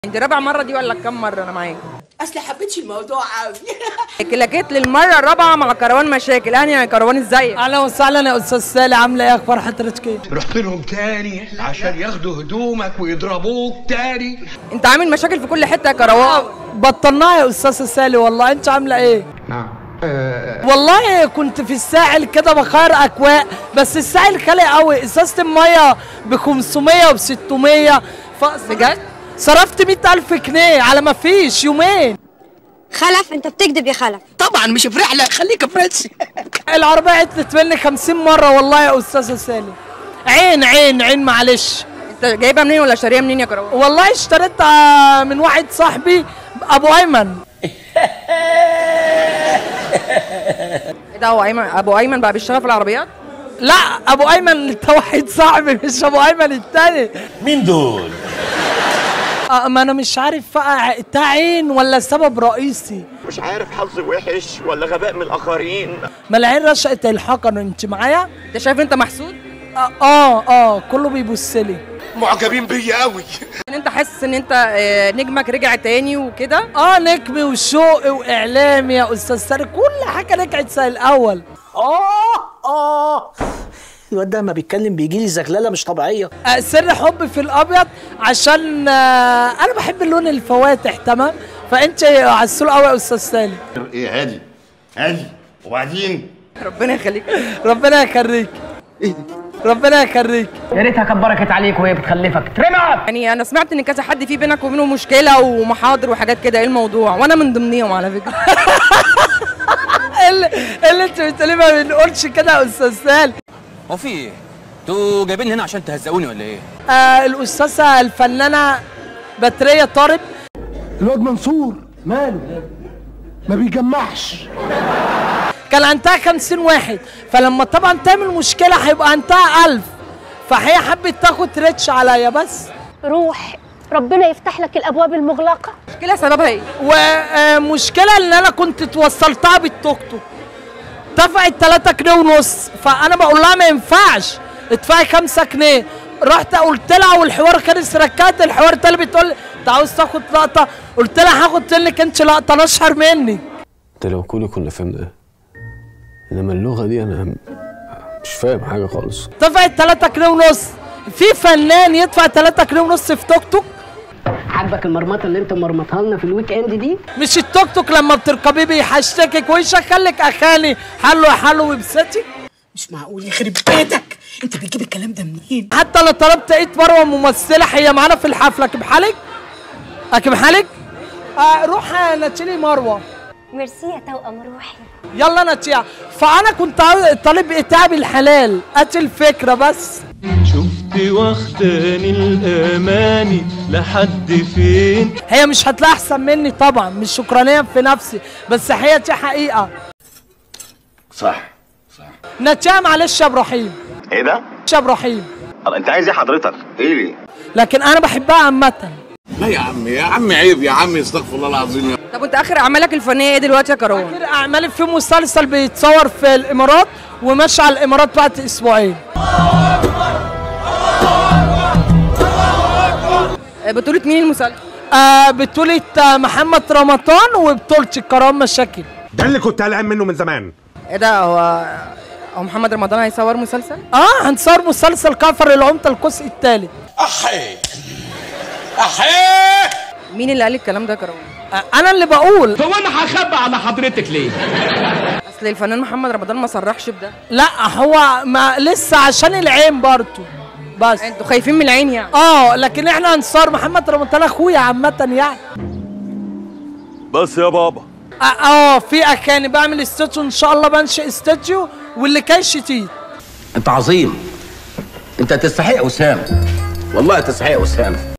انت رابع مره دي ولا كم مره انا معاك اصل حبيتش الموضوع قوي كلاكيت للمره الرابعه مع كروان مشاكل يعني يا كروان ازيك اهلا وسهلا يا استاذ سالي عامله ايه اخبار حضرتك ايه رحت لهم تاني عشان ياخدوا هدومك ويضربوك تاني انت عامل مشاكل في كل حته يا كروان بطلناها يا استاذ سالي والله انت عامله ايه نعم والله كنت في الساحل كده بخير اكواء بس الساحل خالي قوي ازازه الميه ب 500 وب 600 ف... بجد؟ صرفت 100000 جنيه على ما فيش يومين خلف انت بتكذب يا خلف طبعا مش في رحله خليك فرنسي العربيه عطلت مني 50 مره والله يا استاذ سالي عين عين عين معلش انت جايبها منين ولا شاريها منين يا كروان والله اشتريتها من واحد صاحبي ابو ايمن ايه ده هو ايمن ابو ايمن بقى بيشتغل في العربيات لا ابو ايمن ده واحد صاحبي مش ابو ايمن التاني مين دول؟ آه، ما انا مش عارف بقى ده عين ولا سبب رئيسي مش عارف حظي وحش ولا غباء من الاخرين ما العين رشقت الحجر انت معايا انت شايف انت محسود اه اه, آه كله بيبص لي معجبين بيا قوي ان انت حاسس ان انت آه، نجمك رجع تاني وكده اه نجمي وشوقي واعلامي يا استاذ سالي كل حاجه رجعت زي الاول اه اه الواد ده ما بيتكلم بيجي لي زغلله مش طبيعيه آه سر حبي في الابيض عشان آه انا بحب اللون الفواتح تمام فانت عسول قوي يا استاذ سالي ايه هادي هادي وبعدين ربنا يخليك ربنا يخليك ربنا يخليك يا ريتها كانت بركت عليك وهي بتخلفك ترمى يعني انا سمعت ان كذا حد في بينك وبينه مشكله ومحاضر وحاجات كده ايه الموضوع وانا من ضمنهم على فكره إيه اللي إيه اللي انت بتقولي ما بنقولش كده يا استاذ سالي هو في ايه؟ انتوا جايبين هنا عشان تهزقوني ولا ايه؟ آه الاستاذه الفنانه بتريه طارق الواد منصور ماله ما بيجمعش كان عندها 50 واحد فلما طبعا تعمل مشكله هيبقى عندها 1000 فهي حبت تاخد ريتش عليا بس روح ربنا يفتح لك الابواب المغلقه مشكله سببها ايه ومشكله ان انا كنت توصلتها بالتوك توك دفعت 3 جنيه ونص فانا بقول لها ما ينفعش ادفعي 5 جنيه رحت قلت لها والحوار كان ركات الحوار تاني بتقول لي انت عاوز تاخد لقطه قلت لها هاخد منك انت لقطه انا اشهر مني ده لو كنا كنا فهمنا انما اللغه دي انا م- مش فاهم حاجه خالص دفعت 3 جنيه ونص في فنان يدفع 3 جنيه ونص في توك توك عاجبك المرمطه اللي انت مرمطها لنا في الويك اند دي مش التوك توك لما بتركبيه بيحشتكك ويشغل لك اغاني حلو يا حلو وبستي مش معقول يخرب بيتك انت بتجيب الكلام ده منين حتى لو طلبت ايد مروه ممثله هي معانا في الحفله اكب حالك اكب حالك آه روح نتشيلي مروه ميرسي يا توأم روحي يلا نتيا فانا كنت عاوز- طالب اتعاب الحلال اتي الفكره بس شفت واخداني الاماني لحد فين هي مش هتلاقي احسن مني طبعا مش شكرانيه في نفسي بس هي دي حقيقه صح نتيا معلش يا ابراهيم ايه ده؟ يا ابراهيم طب انت عايز ايه حضرتك؟ ايه؟ لكن انا بحبها عامه لا يا عم يا عم عيب يا عم استغفر الله العظيم يا طب وانت اخر اعمالك الفنيه ايه دلوقتي يا كروان اخر اعمالي في مسلسل بيتصور في الامارات وماشي على الامارات بعد اسبوعين آه، بطوله مين المسلسل آه بطولة آه، محمد رمضان وبطولة كرام مشاكل ده اللي كنت قلقان منه من زمان ايه ده هو هو محمد رمضان هيصور مسلسل اه هنصور مسلسل كفر العمدة الجزء الثالث احي احي مين اللي قال الكلام ده يا كروان آه انا اللي بقول هو انا هخبى على حضرتك ليه؟ اصل الفنان محمد رمضان ما صرحش بده لا هو ما لسه عشان العين برضه بس انتوا خايفين من العين يعني اه لكن احنا هنصور محمد رمضان اخويا عامة يعني بس يا بابا اه, آه في اغاني بعمل استوديو ان شاء الله بنشئ استوديو واللي كان شتيت انت عظيم انت تستحق وسام والله تستحق وسام